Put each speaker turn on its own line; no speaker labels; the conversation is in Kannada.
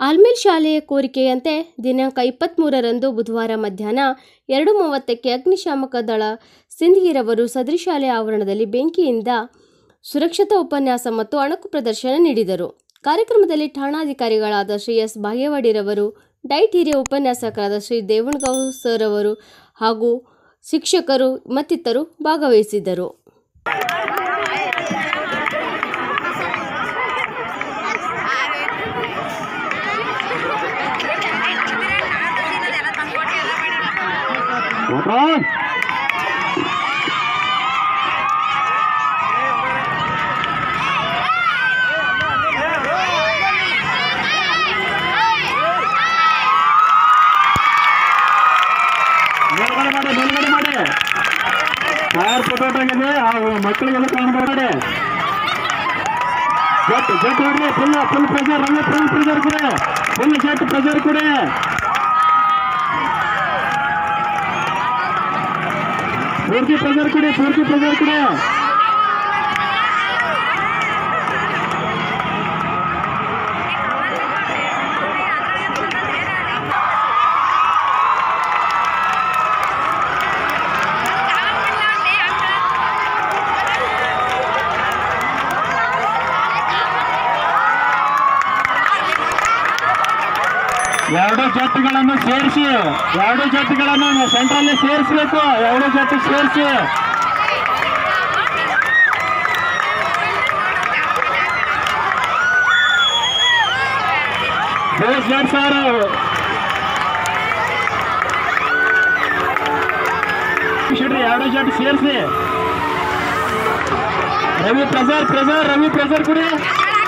ಆಲ್ಮೇಲ್ ಶಾಲೆಯ ಕೋರಿಕೆಯಂತೆ ದಿನಾಂಕ ಇಪ್ಪತ್ತ್ಮೂರರಂದು ಬುಧವಾರ ಮಧ್ಯಾಹ್ನ ಎರಡು ಮೂವತ್ತಕ್ಕೆ ಅಗ್ನಿಶಾಮಕ ದಳ ಸಿಂದಗಿರವರು ಸದರಿ ಶಾಲೆಯ ಆವರಣದಲ್ಲಿ ಬೆಂಕಿಯಿಂದ ಸುರಕ್ಷತಾ ಉಪನ್ಯಾಸ ಮತ್ತು ಅಣಕು ಪ್ರದರ್ಶನ ನೀಡಿದರು ಕಾರ್ಯಕ್ರಮದಲ್ಲಿ ಠಾಣಾಧಿಕಾರಿಗಳಾದ ಶ್ರೀ ಎಸ್ ಬಾಗೇವಾಡಿರವರು ಡೈಟ್ ಹಿರಿಯ ಉಪನ್ಯಾಸಕರಾದ ಶ್ರೀ ದೇವಣಗಾವ್ ಸರ್ ಅವರು ಹಾಗೂ ಶಿಕ್ಷಕರು ಮತ್ತಿತರರು ಭಾಗವಹಿಸಿದ್ದರು
ಮೇಲ್ಗಡೆ ಮಾಡಿ ಮೇಲ್ಗಡೆ ಮಾಡಿ ಫೈರ್ ಪೊಟೋಟ್ ಆಗಿದೆ ಆ ಮಕ್ಕಳಿಗೆಲ್ಲ ಕಾಣಬೇಡಿ ಜಟ್ ಜಟ್ ಹೊಡ್ರಿ ಫುಲ್ ಫುಲ್ ಪ್ರೆಷರ್ ಹಂಗೆ ಫುಲ್ ಪ್ರೆಷರ್ ಕೊಡಿ ಫುಲ್ ಜಟ್ ಪ್ರೆಷರ್ ಕೊಡಿ ಪೂರ್ತಿ ಪ್ರೆಷರ್ ಕೊಡಿ ಪೂರ್ತಿ ಪ್ರೆಷರ್ ಕೊಡಿ ಎರಡು ಜಟ್ಗಳನ್ನು ಸೇರಿಸಿ ಎರಡು ಜಟ್ಗಳನ್ನು ಸೆಂಟ್ರಲ್ಲಿ ಸೇರಿಸಬೇಕು ಎರಡು ಜಟ್ ಸೇರಿಸಿ ಬೇಸ್ ಜಟ್ ಸರ್ ಶಿಡ್ರಿ ಎರಡು ಜಟ್ ಸೇರಿಸಿ ರವಿ ಪ್ರೆಸರ್ ಪ್ರೆಸರ್ ರವಿ ಪ್ರೆಸರ್ ಕೊಡಿ